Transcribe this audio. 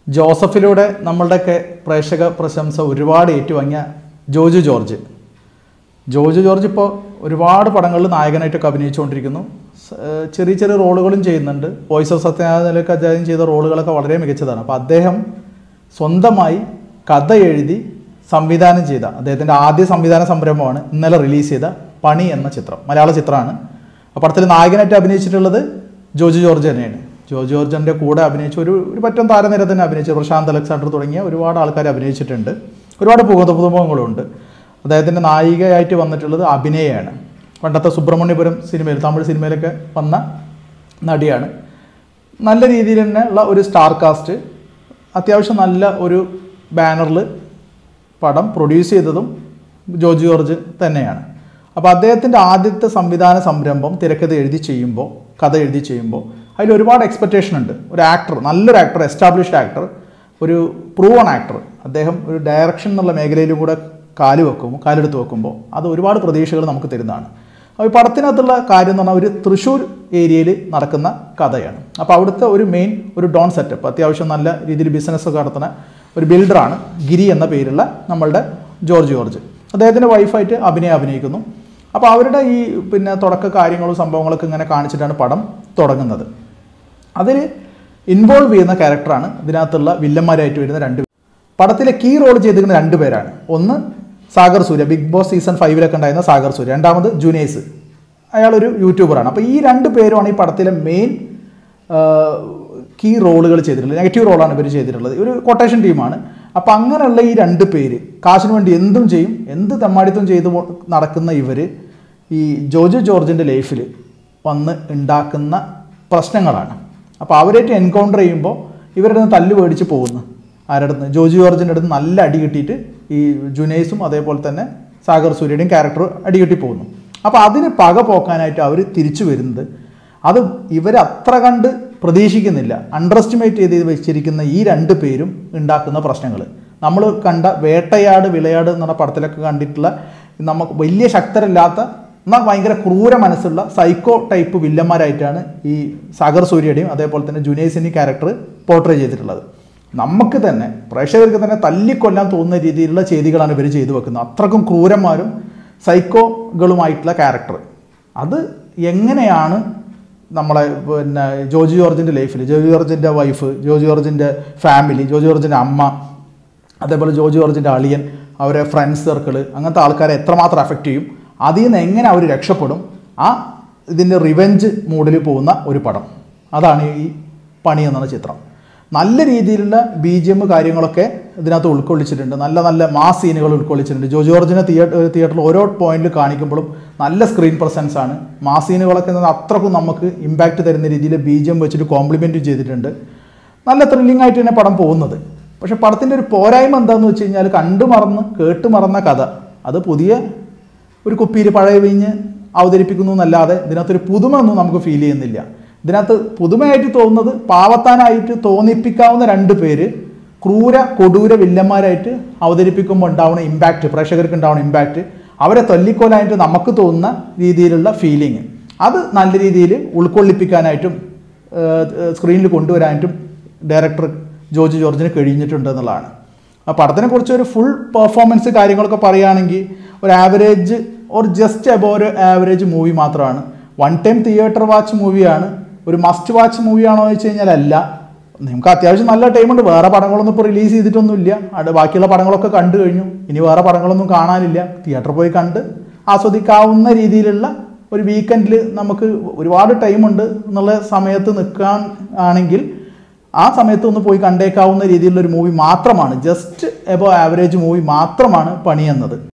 ജോസഫിലൂടെ നമ്മളുടെയൊക്കെ പ്രേക്ഷക പ്രശംസ ഒരുപാട് ഏറ്റുവാങ്ങിയ ജോജു ജോർജ് ജോജു ജോർജ് ഇപ്പോൾ ഒരുപാട് പടങ്ങളിൽ നായകനായിട്ടൊക്കെ അഭിനയിച്ചുകൊണ്ടിരിക്കുന്നു സ- ഏഹ് ചെറിയ ചെറിയ റോളുകളും ചെയ്യുന്നുണ്ട് വോയിസ് ഓഫ് സത്യനാഥനിലൊക്കെ അദ്ദേഹം ചെയ്ത റോളുകളൊക്കെ വളരെ മികച്ചതാണ് അപ്പോൾ അദ്ദേഹം സ്വന്തമായി കഥ എഴുതി സംവിധാനം ചെയ്ത അദ്ദേഹത്തിൻ്റെ ആദ്യ സംവിധാന സംരംഭമാണ് ഇന്നലെ റിലീസ് ചെയ്ത പണി എന്ന ചിത്രം മലയാള ചിത്രമാണ് ആ പടത്തിൽ നായകനായിട്ട് അഭിനയിച്ചിട്ടുള്ളത് ജോജു ജോർജ് തന്നെയാണ് ജോജു ജോർജിൻ്റെ കൂടെ അഭിനയിച്ച ഒരു ഒരു പറ്റം താരനിര തന്നെ അഭിനയിച്ചു പ്രശാന്ത് അലക്സാണ്ടർ തുടങ്ങിയ ഒരുപാട് ആൾക്കാർ അഭിനയിച്ചിട്ടുണ്ട് ഒരുപാട് പുതുമുഖങ്ങളുണ്ട് അദ്ദേഹത്തിൻ്റെ നായികയായിട്ട് വന്നിട്ടുള്ളത് അഭിനയമാണ് പണ്ടത്തെ സുബ്രഹ്മണ്യപുരം സിനിമയിൽ തമിഴ് സിനിമയിലൊക്കെ വന്ന നടിയാണ് നല്ല രീതിയിൽ തന്നെ ഉള്ള ഒരു സ്റ്റാർ കാസ്റ്റ് അത്യാവശ്യം നല്ല ഒരു ബാനറിൽ പടം പ്രൊഡ്യൂസ് ചെയ്തതും ജോർജ് ജോർജ് തന്നെയാണ് അപ്പോൾ അദ്ദേഹത്തിൻ്റെ ആദ്യത്തെ സംവിധാന സംരംഭം തിരക്കഥ എഴുതി ചെയ്യുമ്പോൾ കഥ എഴുതി ചെയ്യുമ്പോൾ അതിൽ ഒരുപാട് എക്സ്പെക്റ്റേഷൻ ഉണ്ട് ഒരു ആക്ടർ നല്ലൊരു ആക്ടർ എസ്റ്റാബ്ലിഷ്ഡ് ആക്ടർ ഒരു പ്രൂവൺ ആക്ടർ അദ്ദേഹം ഒരു ഡയറക്ഷൻ എന്നുള്ള മേഖലയിലും കൂടെ കാല് വെക്കും കാലെടുത്ത് വെക്കുമ്പോൾ അത് ഒരുപാട് പ്രതീക്ഷകൾ നമുക്ക് തരുന്നതാണ് അപ്പോൾ ഈ പടത്തിനകത്തുള്ള കാര്യം എന്ന് പറഞ്ഞാൽ ഒരു തൃശ്ശൂർ ഏരിയയിൽ നടക്കുന്ന കഥയാണ് അപ്പോൾ അവിടുത്തെ ഒരു മെയിൻ ഒരു ഡോൺ സെറ്റപ്പ് അത്യാവശ്യം നല്ല രീതിയിൽ ബിസിനസ്സൊക്കെ നടത്തുന്ന ഒരു ബിൽഡറാണ് ഗിരി എന്ന പേരുള്ള നമ്മളുടെ ജോർജ് ജോർജ് അദ്ദേഹത്തിൻ്റെ വൈഫായിട്ട് അഭിനയം അഭിനയിക്കുന്നു അപ്പോൾ അവരുടെ ഈ പിന്നെ തുടക്ക കാര്യങ്ങളും സംഭവങ്ങളൊക്കെ ഇങ്ങനെ കാണിച്ചിട്ടാണ് പടം തുടങ്ങുന്നത് അതിൽ ഇൻവോൾവ് ചെയ്യുന്ന ക്യാരക്ടറാണ് ഇതിനകത്തുള്ള വില്ലന്മാരായിട്ട് വരുന്ന രണ്ട് പടത്തിലെ കീ റോൾ ചെയ്തിരിക്കുന്ന രണ്ട് പേരാണ് ഒന്ന് Sagar Surya Bigg Boss season ഫൈവിലൊക്കെ ഉണ്ടായിരുന്ന സാഗർ സൂര്യ രണ്ടാമത് ജുനേസ് അയാളൊരു യൂട്യൂബറാണ് അപ്പോൾ ഈ രണ്ട് പേരുമാണ് ഈ പടത്തിലെ മെയിൻ കീ റോളുകൾ ചെയ്തിട്ടുള്ളത് നെഗറ്റീവ് റോളാണ് ഇവർ ചെയ്തിട്ടുള്ളത് ഒരു കൊട്ടേഷൻ ടീമാണ് അപ്പോൾ അങ്ങനെയുള്ള ഈ രണ്ട് പേര് കാശിന് വേണ്ടി എന്തും ചെയ്യും എന്ത് തെമ്മാടിത്തം ചെയ്ത് പോ- നടക്കുന്ന ഇവർ ഈ ജോജു ജോർജിൻ്റെ ലൈഫിൽ വന്ന് ഉണ്ടാക്കുന്ന പ്രശ്നങ്ങളാണ് അപ്പോൾ അവരായിട്ട് എൻകൗണ്ടർ ചെയ്യുമ്പോൾ ഇവരുടെ നിന്ന് തല്ല് മേടിച്ച് പോകുന്നു ആരുടെ അടുത്ത് ജോജു ജോർജിൻ്റെ അടുത്ത് നല്ല അടി കിട്ടിയിട്ട് ഈ ജുനൈസും അതേപോലെ തന്നെ സാഗർ സൂര്യയുടെയും ക്യാരക്ടർ അടി കിട്ടി പോകുന്നു അപ്പോൾ അതിന് പക പോക്കാനായിട്ട് അവർ തിരിച്ചു വരുന്നത് അത് ഇവർ അത്ര കണ്ട് പ്രതീക്ഷിക്കുന്നില്ല അണ്ടർ എസ്റ്റിമേറ്റ് ചെയ്ത് വെച്ചിരിക്കുന്ന ഈ രണ്ട് പേരും ഉണ്ടാക്കുന്ന പ്രശ്നങ്ങൾ നമ്മൾ കണ്ട വേട്ടയാട് വിളയാട് എന്ന് പറഞ്ഞ പടത്തിലൊക്കെ കണ്ടിട്ടുള്ള നമുക്ക് വലിയ ശക്തരല്ലാത്ത എന്നാൽ ഭയങ്കര ക്രൂര മനസ്സുള്ള സൈക്കോ ടൈപ്പ് വില്ലന്മാരായിട്ടാണ് ഈ സാഗർ സൂര്യയുടെയും അതേപോലെ തന്നെ ജുനൈസിൻ്റെയും ക്യാരക്ടർ പോർട്രേ ചെയ്തിട്ടുള്ളത് നമുക്ക് തന്നെ പ്രേക്ഷകർക്ക് തന്നെ തല്ലിക്കൊല്ലാൻ തോന്നുന്ന രീതിയിലുള്ള ചെയ്തികളാണ് ഇവർ ചെയ്തു വെക്കുന്നത് അത്രക്കും ക്രൂരന്മാരും സൈക്കോകളുമായിട്ടുള്ള ക്യാരക്ടർ അത് എങ്ങനെയാണ് നമ്മളെ പിന്നെ ജോജി ജോർജിൻ്റെ ലൈഫിൽ ജോജി ജോർജിൻ്റെ വൈഫ് ജോജി ജോർജിൻ്റെ ഫാമിലി ജോജി ജോർജിൻ്റെ അമ്മ അതേപോലെ ജോജി ജോർജിൻ്റെ അളിയൻ അവരെ ഫ്രണ്ട്സ് സർക്കിൾ അങ്ങനത്തെ ആൾക്കാരെ എത്രമാത്രം അഫക്റ്റ് ചെയ്യും അതിൽ നിന്ന് എങ്ങനെ അവർ രക്ഷപ്പെടും ആ ഇതിൻ്റെ റിവെഞ്ച് മൂഡിൽ പോകുന്ന ഒരു പടം അതാണ് ഈ പണി എന്ന ചിത്രം നല്ല രീതിയിലുള്ള ബി ജി എം കാര്യങ്ങളൊക്കെ ഇതിനകത്ത് ഉൾക്കൊള്ളിച്ചിട്ടുണ്ട് നല്ല നല്ല മാസ് സീനുകൾ ഉൾക്കൊള്ളിച്ചിട്ടുണ്ട് ജോ ജോർജിനെ തിയേറ്റർ തിയേറ്ററിൽ ഓരോ പോയിന്റിൽ കാണിക്കുമ്പോഴും നല്ല സ്ക്രീൻ പ്രസൻസ് ആണ് മാസ് സീനുകളൊക്കെ എന്ന് പറഞ്ഞാൽ അത്രക്കും നമുക്ക് ഇമ്പാക്റ്റ് തരുന്ന രീതിയിൽ ബി ജി എം വെച്ചിട്ട് കോംപ്ലിമെൻറ്റ് ചെയ്തിട്ടുണ്ട് നല്ല ത്രില്ലിംഗ് ആയിട്ട് തന്നെ പടം പോകുന്നത് പക്ഷെ പടത്തിൻ്റെ ഒരു പോരായ്മ എന്താണെന്ന് വെച്ച് കഴിഞ്ഞാൽ കണ്ടു മറന്ന് കേട്ട് മറന്ന കഥ അത് പുതിയ ഒരു കുപ്പിയിൽ പഴയ വീഞ്ഞ് അവതരിപ്പിക്കുന്നു എന്നല്ലാതെ ഇതിനകത്തൊരു പുതുമ ഒന്നും നമുക്ക് ഫീൽ ചെയ്യുന്നില്ല ഇതിനകത്ത് പുതുമയായിട്ട് തോന്നുന്നത് പാവത്താനായിട്ട് തോന്നിപ്പിക്കാവുന്ന രണ്ട് പേര് ക്രൂര കൊടൂര വില്ലന്മാരായിട്ട് അവതരിപ്പിക്കുമ്പോൾ ഉണ്ടാവുന്ന ഇമ്പാക്റ്റ് പ്രേക്ഷകർക്ക് ഉണ്ടാവുന്ന ഇമ്പാക്റ്റ് അവരെ തല്ലിക്കൊല്ലാനായിട്ട് നമുക്ക് തോന്നുന്ന രീതിയിലുള്ള ഫീലിംഗ് അത് നല്ല രീതിയിൽ ഉൾക്കൊള്ളിപ്പിക്കാനായിട്ടും സ്ക്രീനിൽ കൊണ്ടുവരാനായിട്ടും ഡയറക്ടർ ജോർജ് ജോർജിന് കഴിഞ്ഞിട്ടുണ്ട് എന്നുള്ളതാണ് ആ പടത്തിനെ കുറിച്ച് ഒരു ഫുൾ പെർഫോമൻസ് കാര്യങ്ങളൊക്കെ പറയുകയാണെങ്കിൽ ഒരു ആവറേജ് ഓർ ജസ്റ്റ് അബോ ഒരു ആവറേജ് മൂവി മാത്രമാണ് വൺ ടൈം തിയേറ്റർ വാച്ച് മൂവിയാണ് ഒരു മസ്റ്റ് വാച്ച് മൂവിയാണോ എന്ന് വെച്ച് കഴിഞ്ഞാൽ അല്ല നമുക്ക് അത്യാവശ്യം നല്ല ടൈമുണ്ട് വേറെ പടങ്ങളൊന്നും ഇപ്പോൾ റിലീസ് ചെയ്തിട്ടൊന്നുമില്ല അവിടെ ബാക്കിയുള്ള പടങ്ങളൊക്കെ കണ്ടു കഴിഞ്ഞു ഇനി വേറെ പടങ്ങളൊന്നും കാണാനില്ല തിയേറ്ററിൽ പോയി കണ്ട് ആസ്വദിക്കാവുന്ന രീതിയിലുള്ള ഒരു വീക്കെൻഡിൽ നമുക്ക് ഒരുപാട് ടൈമുണ്ട് എന്നുള്ള സമയത്ത് നിൽക്കാൻ ആണെങ്കിൽ ആ സമയത്ത് ഒന്ന് പോയി കണ്ടേക്കാവുന്ന രീതിയിലുള്ള ഒരു മൂവി മാത്രമാണ് ജസ്റ്റ് എബോ ആവറേജ് മൂവി മാത്രമാണ് പണി എന്നത്